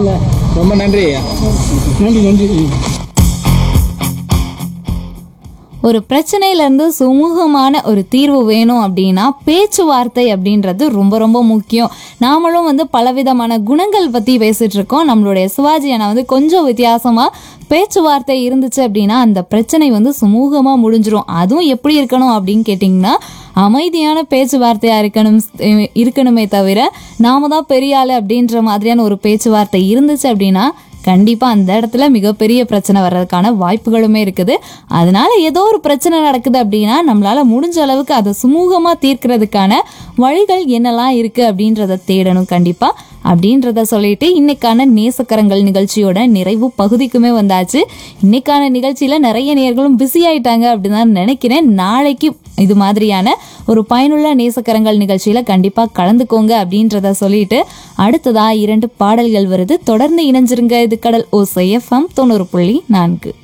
முடியல ரொம்ப நன்றி நன்றி நன்றி ஒரு பிரச்சனையிலேருந்து சுமூகமான ஒரு தீர்வு வேணும் அப்படின்னா பேச்சுவார்த்தை அப்படின்றது ரொம்ப ரொம்ப முக்கியம் நாமளும் வந்து பலவிதமான குணங்கள் பற்றி பேசிட்டு இருக்கோம் நம்மளுடைய சிவாஜி அண்ணா வந்து கொஞ்சம் வித்தியாசமாக பேச்சுவார்த்தை இருந்துச்சு அப்படின்னா அந்த பிரச்சனை வந்து சுமூகமாக முடிஞ்சிரும் அதுவும் எப்படி இருக்கணும் அப்படின்னு கேட்டிங்கன்னா அமைதியான பேச்சுவார்த்தையாக இருக்கணும் இருக்கணுமே தவிர நாம தான் பெரிய ஆளு அப்படின்ற மாதிரியான ஒரு பேச்சுவார்த்தை இருந்துச்சு அப்படின்னா கண்டிப்பாக அந்த இடத்துல மிகப்பெரிய பிரச்சனை வர்றதுக்கான வாய்ப்புகளுமே இருக்குது அதனால ஏதோ ஒரு பிரச்சனை நடக்குது அப்படின்னா நம்மளால முடிஞ்ச அளவுக்கு அதை சுமூகமாக தீர்க்கிறதுக்கான வழிகள் என்னெல்லாம் இருக்குது அப்படின்றத தேடணும் கண்டிப்பாக அப்படின்றத சொல்லிட்டு இன்னைக்கான நேசக்கரங்கள் நிகழ்ச்சியோட நிறைவு பகுதிக்குமே வந்தாச்சு இன்னைக்கான நிகழ்ச்சியில் நிறைய நேர்களும் பிஸி ஆயிட்டாங்க அப்படின்னு தான் நினைக்கிறேன் நாளைக்கு இது மாதிரியான ஒரு பயனுள்ள நேசக்கரங்கள் நிகழ்ச்சியில் கண்டிப்பாக கலந்துக்கோங்க அப்படின்றத சொல்லிட்டு அடுத்ததா இரண்டு பாடல்கள் வருது தொடர்ந்து இணைஞ்சிருங்க இது கடல் ஓசை எஃப்எம் தொண்ணூறு புள்ளி நான்கு